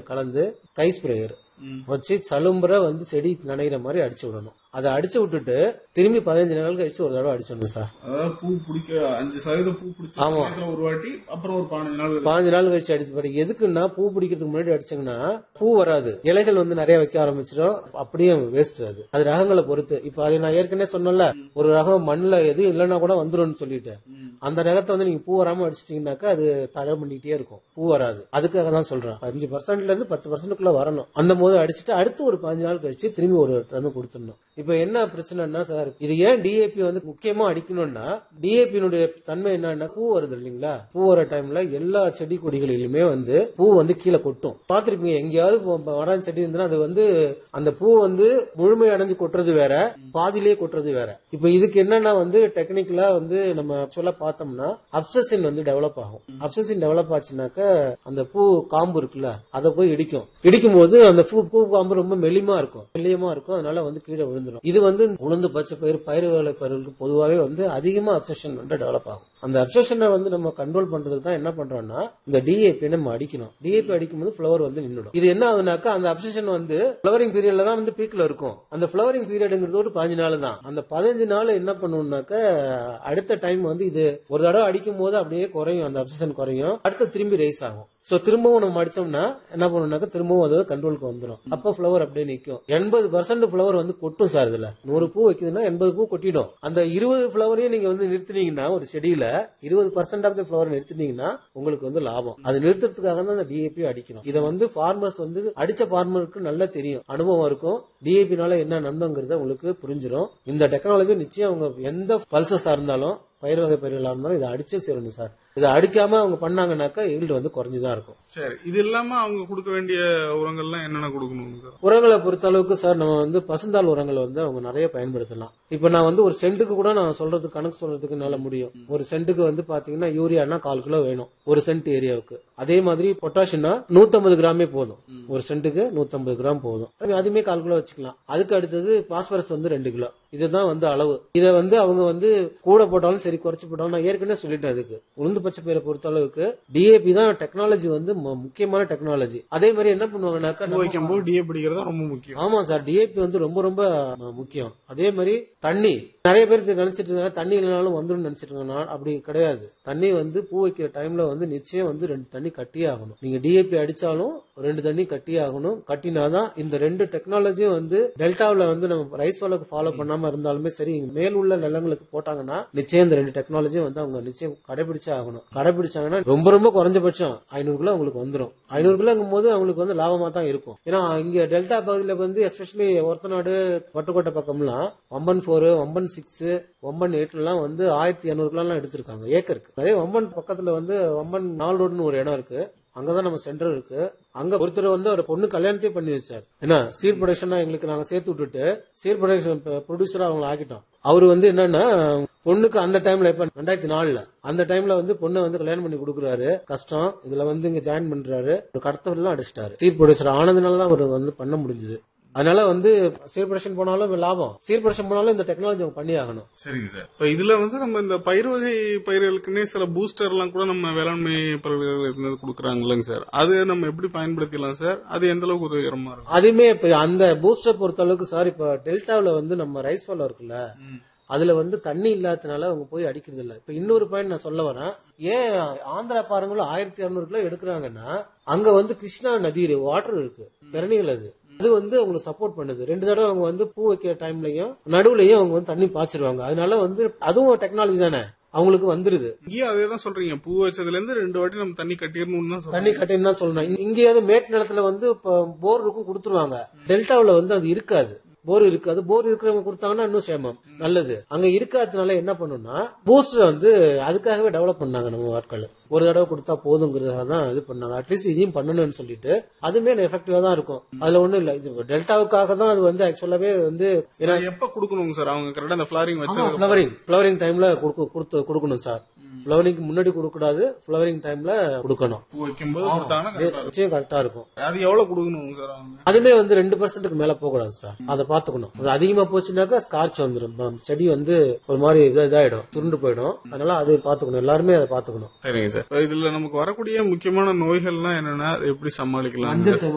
கலந்து கை ஸ்ப்ரேயர் வச்சு சலும்புற வந்து செடி நனைகிற மாதிரி அடிச்சு விடணும் அதை அடிச்சு விட்டுட்டு திரும்பி பதினஞ்சு நாள் கழிச்சு ஒரு தடவை அடிச்சிடணும் சார் அதாவது பூ பிடிக்க அஞ்சு சதவீதம் பூ பிடிச்ச ஆமா. சமயத்துல ஒரு வாட்டி அப்புறம் ஒரு பதினஞ்சு நாள் கழிச்சு. பாஞ்சு நாள் கழிச்சு அடிச்சு படி எதுக்குன்னா பூ பிடிக்கிறதுக்கு முன்னாடி அடிச்சீங்கன்னா பூ வராது இலைகள் வந்து நிறைய வைக்க ஆரம்பிச்சிடும் அப்படியே வேஸ்ட் அது அது ரகங்களை பொறுத்து இப்ப அதை நான் ஏற்கனவே சொன்னல ஒரு ரகம் மண்ணுல எது இல்லைன்னா கூட வந்துரும்னு சொல்லிட்டு அந்த ரகத்தை வந்து நீங்க பூ வராம அடிச்சிட்டீங்கன்னாக்கா அது தடை பண்ணிக்கிட்டே இருக்கும் பூ வராது அதுக்காக தான் சொல்றேன் அஞ்சு பர்சன்ட்ல இருந்து பத்து பர்சன்ட்டுக்குள்ள வரணும் அந்த போது அடிச்சுட்டு அடுத்து ஒரு பாஞ்சு நாள் கழிச்சு திரும்பி ஒரு டன் கொடுத்துடணும் இப்ப என்ன பிரச்சனைன்னா சார் இது ஏன் டிஏபி வந்து முக்கியமா அடிக்கணும்னா டிஏபியினுடைய தன்மை என்னன்னா பூ வருது இல்லைங்களா பூ வர டைம்ல எல்லா செடி கொடிகளிலுமே வந்து பூ வந்து கீழே கொட்டும் பாத்திருப்பீங்க எங்கேயாவது இப்போ மரம் செடி இருந்ததுன்னா அது வந்து அந்த பூ வந்து முழுமை அடைஞ்சு கொட்டுறது வேற பாதியிலே கொட்டுறது வேற இப்ப இதுக்கு என்னன்னா வந்து டெக்னிக்கலா வந்து நம்ம ஆக்சுவலா பார்த்தோம்னா அப்சசின் வந்து டெவலப் ஆகும் அப்சசின் டெவலப் ஆச்சுனாக்க அந்த பூ காம்பு இருக்குல்ல அதை போய் இடிக்கும் இடிக்கும் போது அந்த பூ பூ காம்பு ரொம்ப மெலிமா இருக்கும் மெல்லியமா இருக்கும் அதனால வந்து கீழே விழுந்துடும் இது வந்து உளுந்து பச்சை பயிர் பயிர் வேலை பயிர்களுக்கு பொதுவாகவே வந்து அதிகமா அப்சஷன் வந்து டெவலப் ஆகும் அந்த அப்சஷனை வந்து நம்ம கண்ட்ரோல் பண்றதுக்கு தான் என்ன பண்றோம்னா இந்த டிஏபி நம்ம அடிக்கணும் டிஏபி அடிக்கும்போது ஃபிளவர் வந்து நின்னுடும் இது என்ன ஆகுனாக்கா அந்த அப்சஷன் வந்து ஃபிளவரிங் பீரியட்ல தான் வந்து பீக்ல இருக்கும் அந்த ஃபிளவரிங் பீரியடுங்கிறது ஒரு பதினஞ்சு நாள் தான் அந்த பதினஞ்சு நாள் என்ன பண்ணுவோம்னாக்க அடுத்த டைம் வந்து இது ஒரு தடவை அடிக்கும் போது அப்படியே குறையும் அந்த அப்சஷன் குறையும் அடுத்து திரும்பி ரைஸ் ஆகும் சோ திரும்பவும் நம்ம அடிச்சோம்னா என்ன பண்ணுனாக்க திரும்பவும் அது கண்ட்ரோலுக்கு வந்துடும் அப்ப ஃபிளவர் அப்படியே நிக்கும் எண்பது பர்சன்ட் ஃபிளவர் வந்து கொட்டும் சார் இதுல நூறு பூ வைக்குதுன்னா எண்பது பூ கொட்டிடும் அந்த இருபது ஃபிளவரையும் நீங்க வந்து நிறுத்தினீங்கன்னா ஒரு செடியில இருபது பர்சன்ட் ஆஃப் த ஃபிளவர் நிறுத்தினீங்கன்னா உங்களுக்கு வந்து லாபம் அது நிறுத்துறதுக்காக தான் அந்த டிஏபி அடிக்கணும் இதை வந்து ஃபார்மர்ஸ் வந்து அடிச்ச ஃபார்மருக்கு நல்லா தெரியும் அனுபவம் இருக்கும் டிஏபினால என்ன நன்மைங்கிறத உங்களுக்கு புரிஞ்சிடும் இந்த டெக்னாலஜி நிச்சயம் அவங்க எந்த பல்சஸா இருந்தாலும் பயிர் வகை பயிர்களா இருந்தாலும் இதை அடிச்சே சேரணும் சார் இதை அடிக்காம அவங்க பண்ணாங்கன்னாக்கா ஈல்டு வந்து குறைஞ்சுதான் இருக்கும் சரி இது இல்லாம அவங்க கொடுக்க வேண்டிய உரங்கள்லாம் என்னென்ன கொடுக்கணும் சார் உரங்களை பொறுத்த அளவுக்கு சார் நம்ம வந்து பசுந்தாள் உரங்களை வந்து அவங்க நிறைய பயன்படுத்தலாம் இப்ப நான் வந்து ஒரு சென்ட்டுக்கு கூட நான் சொல்றது கணக்கு சொல்றதுக்கு என்னால முடியும் ஒரு சென்ட்டுக்கு வந்து பாத்தீங்கன்னா யூரியானா கால் கிலோ வேணும் ஒரு சென்ட் ஏரியாவுக்கு அதே மாதிரி பொட்டாசியம்னா 150 கிராமே போதும் ஒரு சென்ட்டுக்கு 150 கிராம் போதும் அது அதுமே கால் கிலோ வச்சுக்கலாம் அதுக்கு அடுத்தது பாஸ்பரஸ் வந்து ரெண்டு கிலோ இதுதான் வந்து அளவு இதை வந்து அவங்க வந்து கூட போட்டாலும் சரி குறைச்சு போட்டாலும் நான் ஏற்கனவே சொல்லிட்டேன் அதுக்கு உளுந்து பச்சை பயிரை பொறுத்த அளவுக்கு டிஏபி தான் டெக்னாலஜி வந்து மு- முக்கியமான டெக்னாலஜி அதே மாதிரி என்ன பண்ணுவாங்கன்னாக்கா பூ நம்ம- வைக்கும் போது டிஏ பிடிக்கிறது ரொம்ப முக்கியம் ஆமா சார் டிஏபி வந்து ரொம்ப ரொம்ப ம- முக்கியம் அதே மாதிரி தண்ணி நிறைய பேர் இது நினைச்சிட்டு இருக்காங்க தண்ணி இல்லைனாலும் வந்துடும் நினைச்சிட்டு இருக்காங்க நான் அப்படி கிடையாது தண்ணி வந்து பூ வைக்கிற டைம்ல வந்து நிச்சயம் வந்து ரெண்டு தண்ணி கட்டியே ஆகணும் நீங்க டிஏபி அடிச்சாலும் ரெண்டு தண்ணி கட்டியே ஆகணும் கட்டினாதான் இந்த ரெண்டு டெக்னாலஜியும் வந்து டெல்டாவில் வந்து நம்ம ரைஸ் வாலுக்கு ஃபாலோ பண்ணாம இருந்தாலுமே சரி இங்க மேல் உள்ள நிலங்களுக்கு போட்டாங்கன்னா நிச்சயம் இந்த ரெண்டு டெக்னாலஜியும் வந்து அவங்க நிச்சயம் கடைபிடிச்சே ஆகணும் கடைபிடிச்சாங்கன்னா ரொம்ப ரொம்ப குறைஞ்சபட்சம் ஐநூறு கிலோ உங்களுக்கு வந்துடும் ஐநூறு கிலோங்கும் போது அவங்களுக்கு வந்து லாபமா தான் இருக்கும் ஏன்னா இங்க டெல்டா பகுதியில வந்து எஸ்பெஷலி ஒருத்தநாடு வட்டுக்கோட்டை பக்கம்லாம் ஒம்பன் ஃபோர் ஒம்பன் சிக்ஸ் ஒம்பன் எயிட்லாம் வந்து ஆயிரத்தி இரநூறு கிலோலாம் எடுத்திருக்காங்க ஏக்கருக்கு அதே ஒம்பன் பக்கத்துல வந்து ஒம்பன் நாலு ரோடுன்னு ஒரு இடம் இருக்கு அங்கதான் நம்ம சென்டர் இருக்கு அங்க ஒருத்தர் வந்து ஒரு பொண்ணு கல்யாணத்தையே பண்ணி வச்சார் என்ன சீர் ப்ரொடக்ஷனா எங்களுக்கு நாங்க சேர்த்து விட்டுட்டு சீர் ப்ரொடக்ஷன் ப்ரொடியூசரா அவங்கள ஆக்கிட்டோம் அவரு வந்து என்னன்னா பொண்ணுக்கு அந்த டைம்ல இப்ப ரெண்டாயிரத்தி நாலுல அந்த டைம்ல வந்து பொண்ணை வந்து கல்யாணம் பண்ணி கொடுக்குறாரு கஷ்டம் இதுல வந்து இங்க ஜாயின் பண்றாரு ஒரு கடத்தவரெல்லாம் அடிச்சிட்டாரு சீர் ப்ரொடியூசர் ஆனதுனால தான் அவர் வந்து பண்ண முடிஞ்சது அதனால வந்து சீர் ப்ரொடக்ஷன் போனாலும் லாபம் சீர் ப்ரொடக்ஷன் போனாலும் இந்த டெக்னாலஜி அவங்க பண்ணி ஆகணும் சரிங்க சார் இப்ப இதுல வந்து நம்ம இந்த பயிர் வகை பயிர்களுக்குன்னே சில பூஸ்டர் எல்லாம் கூட நம்ம வேளாண்மை பல்கலைக்கழகத்துல கொடுக்குறாங்க இல்லைங்க சார் அது நம்ம எப்படி பயன்படுத்திக்கலாம் சார் அது எந்த அளவுக்கு உதவிகரமா இருக்கும் அதுமே இப்ப அந்த பூஸ்டர் பொறுத்த அளவுக்கு சார் இப்ப டெல்டாவில் வந்து நம்ம ரைஸ் ஃபாலோ இருக்குல்ல அதுல வந்து தண்ணி இல்லாததுனால அவங்க போய் அடிக்கிறது இல்ல இப்ப இன்னொரு பாயிண்ட் நான் சொல்ல வரேன் ஏன் ஆந்திரா பாருங்களும் ஆயிரத்தி இரநூறு கிலோ எடுக்கிறாங்கன்னா அங்க வந்து கிருஷ்ணா நதி வாட்டர் இருக்கு பெரணிகள் அது அது வந்து அவங்களுக்கு சப்போர்ட் பண்ணுது ரெண்டு தடவை அவங்க வந்து பூ வைக்கிற டைம்லயும் நடுவுலயும் அவங்க வந்து தண்ணி பாய்ச்சிருவாங்க அதனால வந்து அதுவும் டெக்னாலஜி தானே அவங்களுக்கு வந்துருது இங்கேயும் அதே தான் சொல்றீங்க பூ வச்சதுல இருந்து ரெண்டு வாட்டி நம்ம தண்ணி கட்டிடணும்னு தான் சொல்றீங்க தண்ணி கட்டின்னு தான் சொல்லணும் இங்க- இங்கேயாவது மேட்டு நிலத்துல வந்து இப்போ போர் இருக்கும் கொடுத்துருவாங்க டெல்டாவுல வந்து அது இருக்காது போர் இருக்காது போர் இருக்கிறவங்க கொடுத்தாங்கன்னா இன்னும் சேமம் நல்லது அங்க இருக்காததுனால என்ன பண்ணும்னா பூஸ்டர் வந்து அதுக்காகவே டெவலப் பண்ணாங்க நம்ம ஆட்கள் ஒரு தடவை கொடுத்தா போதுங்கிறதுக்காக தான் இது பண்ணாங்க அட்லீஸ்ட் இதையும் பண்ணணும்னு சொல்லிட்டு அதுமே எஃபெக்டிவா தான் இருக்கும் அதுல ஒண்ணும் இல்ல இது டெல்டாவுக்காக தான் அது வந்து ஆக்சுவலாவே வந்து ஏன்னா அது எப்ப கொடுக்கணுங்க சார் அவங்க கரெக்டா அந்த ஃபிளாரிங் வச்சு ஃபிளவரிங் ஃபிளவரிங் டைம்ல கொடுத்து கொடுக்கணும் சார் ஃபிளவரிங்க்கு முன்னாடி கொடுக்க கூடாது ஃபிளவரிங் டைம்ல கொடுக்கணும் பூ வைக்கும்போது கொடுத்தாங்கன்னா correct ஆ இருக்கும். நிச்சயம் கரெக்டா இருக்கும் அது எவ்வளவு கொடுக்கணும் சார் அவங்க அதுமே வந்து ரெண்டு பர்சன்ட்டுக்கு மேல போக கூடாது சார் அதை பாத்துக்கணும் அது அதிகமா போச்சுனாக்கா ஸ்கார்ச் வந்துடும் ப- செடி வந்து ஒரு மாதிரி இதா- இதாயிடும் சுருண்டு போயிடும் அதனால அதை பாத்துக்கணும் எல்லாருமே அதை பாத்துக்கணும் சரிங்க சார் இதுல நமக்கு வரக்கூடிய முக்கியமான நோய்கள்லாம் என்னன்னா அதை எப்படி சமாளிக்கலாம் மஞ்சள்